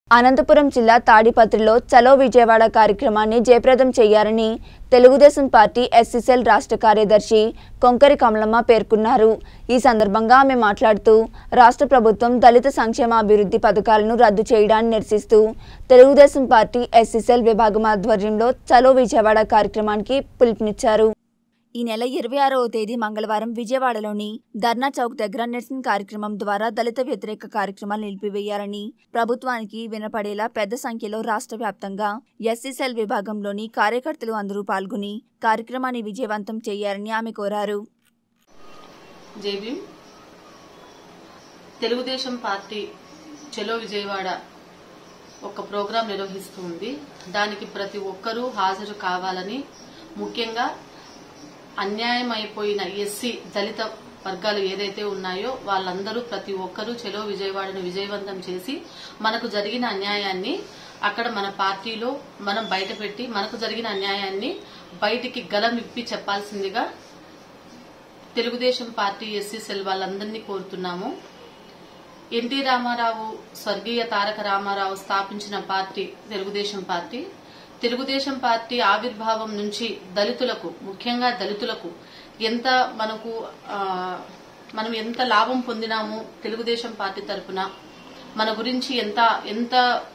అనంతపురం జిల్లా తాడిపత్రిలో చలో విజయవాడ కార్యక్రమాన్ని జయప్రదం చేయాలని తెలుగుదేశం పార్టీ ఎస్సీసెల్ రాష్ట్ర కార్యదర్శి కొంకరి కమలమ్మ పేర్కొన్నారు ఈ సందర్భంగా ఆమె మాట్లాడుతూ రాష్ట్ర ప్రభుత్వం దళిత సంక్షేమాభివృద్ధి పథకాలను రద్దు చేయడాన్ని నిరసిస్తూ తెలుగుదేశం పార్టీ ఎస్సీసెల్ విభాగం ఆధ్వర్యంలో చలో విజయవాడ కార్యక్రమానికి పిలుపునిచ్చారు ఈ నెల ఇరవై ఆరవ తేదీ మంగళవారం విజయవాడలోని ధర్నా చౌక్ దగ్గర నిరసన కార్యక్రమం ద్వారా దళిత వ్యతిరేక కార్యక్రమాలు నిలిపివేయాలని ప్రభుత్వానికి వినపడేలా పెద్ద సంఖ్యలో రాష్ట్ర వ్యాప్తంగా ఎస్సీసెల్ విభాగంలోని కార్యకర్తలు అందరూ పాల్గొని కార్యక్రమాన్ని విజయవంతం చేయాలని ఆమె కోరారు జేబీ తెలుగుదేశం పార్టీ చెలో విజయవాడ ఒక ప్రోగ్రాం నిర్వహిస్తుంది దానికి ప్రతి ఒక్కరూ హాజరు కావాలని ముఖ్యంగా అన్యాయం అయిపోయిన ఎస్సీ దళిత వర్గాలు ఏదైతే ఉన్నాయో వాళ్ళందరూ ప్రతి ఒక్కరూ చెలో విజయవాడను విజయవంతం చేసి మనకు జరిగిన అన్యాయాన్ని అక్కడ మన పార్టీలో మనం బయటపెట్టి మనకు జరిగిన అన్యాయాన్ని బయటికి గలం ఇప్పి చెప్పాల్సిందిగా తెలుగుదేశం పార్టీ ఎస్సీ సెల్ వాళ్ళందరినీ కోరుతున్నాము ఎన్టీ రామారావు స్వర్గీయ తారక రామారావు స్థాపించిన party Telugu Desam party Telugu Desam party ఆవిర్భావం నుంచి దళితులకు ముఖ్యంగా దళితులకు ఎంత మనకు ఆ, మనం ఎంత లాభం పొందినాము తెలుగుదేశం పార్టీ తరపున మన గురించి ఎంత ఎంత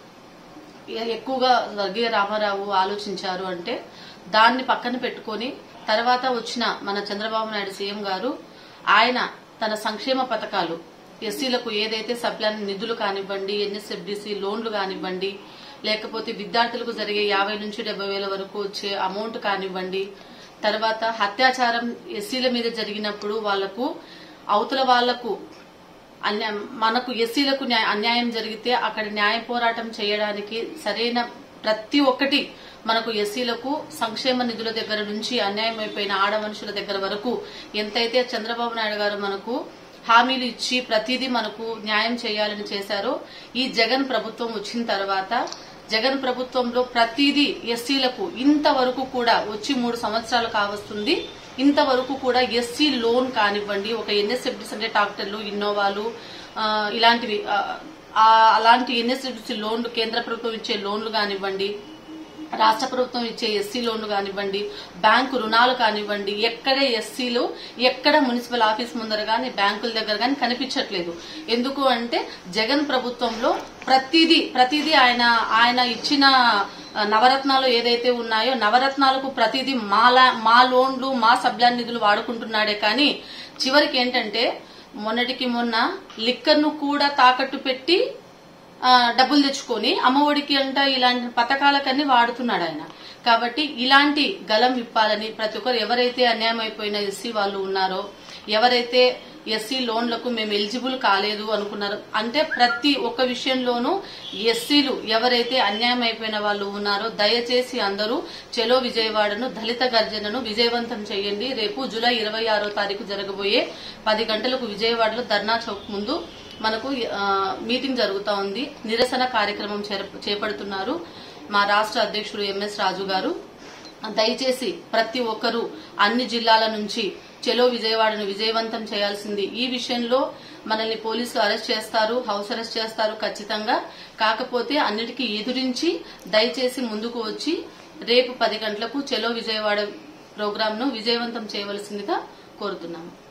ఎ- ఎక్కువగా స్వర్గీయ రామారావు ఆలోచించారు అంటే దాన్ని పక్కన పెట్టుకొని తర్వాత వచ్చిన మన చంద్రబాబు నాయుడు సీఎం గారు ఆయన తన సంక్షేమ పథకాలు ఎస్సీలకు ఏదైతే సప్లాన్ నిధులు కానివ్వండి ఎన్ఎస్ఎఫ్డిసి లోన్లు కానివ్వండి లేకపోతే విద్యార్థులకు జరిగే యాభై నుంచి డెబ్బై వేల వరకు వచ్చే అమౌంట్ కానివ్వండి తర్వాత అత్యాచారం ఎస్సీల మీద జరిగినప్పుడు వాళ్లకు అవతల వాళ్లకు అన్యాయం మనకు ఎస్సీలకు న్యాయ- అన్యాయం జరిగితే అక్కడ న్యాయ పోరాటం చేయడానికి సరైన ప్రతి ఒక్కటి మనకు ఎస్సీలకు సంక్షేమ నిధుల దగ్గర నుంచి అన్యాయం అయిపోయిన ఆడ మనుషుల దగ్గర వరకు ఎంతైతే చంద్రబాబు నాయుడు గారు మనకు హామీలు ఇచ్చి ప్రతిదీ మనకు న్యాయం చేయాలని చేశారో ఈ జగన్ ప్రభుత్వం వచ్చిన తర్వాత జగన్ ప్రభుత్వంలో ప్రతిదీ ఎస్సీలకు ఇంతవరకు కూడా వచ్చి మూడు సంవత్సరాలు కావస్తుంది ఇంతవరకు కూడా ఎస్సీ లోన్ కానివ్వండి ఒక ఎన్ఎస్ఎఫ్డిస్ అంటే ట్రాక్టర్లు ఇన్నోవాలు ఆ, ఇలాంటివి ఆ, ఆ, అలాంటి ఎన్ఎస్ఎఫ్డిసి లోన్లు కేంద్ర ప్రభుత్వం ఇచ్చే లోన్లు కానివ్వండి రాష్ట్ర ప్రభుత్వం ఇచ్చే ఎస్సీ లోన్లు కానివ్వండి బ్యాంకు రుణాలు కానివ్వండి ఎక్కడే ఎస్సీలు ఎక్కడ మున్సిపల్ ఆఫీస్ ముందర గాని బ్యాంకుల దగ్గర గాని కనిపించట్లేదు ఎందుకు అంటే జగన్ ప్రభుత్వంలో ప్రతిదీ ప్రతిదీ ఆయన ఆయన ఇచ్చిన ఆ, నవరత్నాలు ఏదైతే ఉన్నాయో నవరత్నాలకు ప్రతిదీ మా లా- మా లోన్లు మా సబ్లాన్ నిధులు వాడుకుంటున్నాడే కానీ చివరికి ఏంటంటే మొన్నటికి మొన్న లిక్కర్ను కూడా తాకట్టు పెట్టి ఆ, డబ్బులు తెచ్చుకొని అమ్మఒడికి అంట ఇలాంటి పథకాలకన్నీ వాడుతున్నాడు ఆయన కాబట్టి ఇలాంటి గలం విప్పాలని ప్రతి ఒక్కరు ఎవరైతే అన్యాయం అయిపోయిన ఎస్సీ వాళ్ళు ఉన్నారో ఎవరైతే ఎస్సీ లోన్లకు మేము ఎలిజిబుల్ కాలేదు అనుకున్నారు అంటే ప్రతి ఒక్క విషయంలోనూ ఎస్సీలు ఎవరైతే అన్యాయం అయిపోయిన వాళ్ళు ఉన్నారో దయచేసి అందరూ చెలో విజయవాడను దళిత గర్జనను విజయవంతం చేయండి రేపు జూలై ఇరవై ఆరో తారీఖు జరగబోయే పది గంటలకు విజయవాడలో ధర్నా చౌక్ ముందు మనకు ఆ, మీటింగ్ జరుగుతా ఉంది నిరసన కార్యక్రమం చేర- చేపడుతున్నారు మా రాష్ట్ర అధ్యక్షుడు ఎంఎస్ రాజు గారు దయచేసి ప్రతి ఒక్కరూ అన్ని జిల్లాల నుంచి చెలో విజయవాడను విజయవంతం చేయాల్సింది ఈ విషయంలో మనల్ని పోలీసులు అరెస్ట్ చేస్తారు హౌస్ అరెస్ట్ చేస్తారు ఖచ్చితంగా కాకపోతే అన్నిటికీ ఎదురించి దయచేసి ముందుకు వచ్చి రేపు పది గంటలకు చెలో విజయవాడ ప్రోగ్రాంను విజయవంతం చేయవలసిందిగా కోరుతున్నాము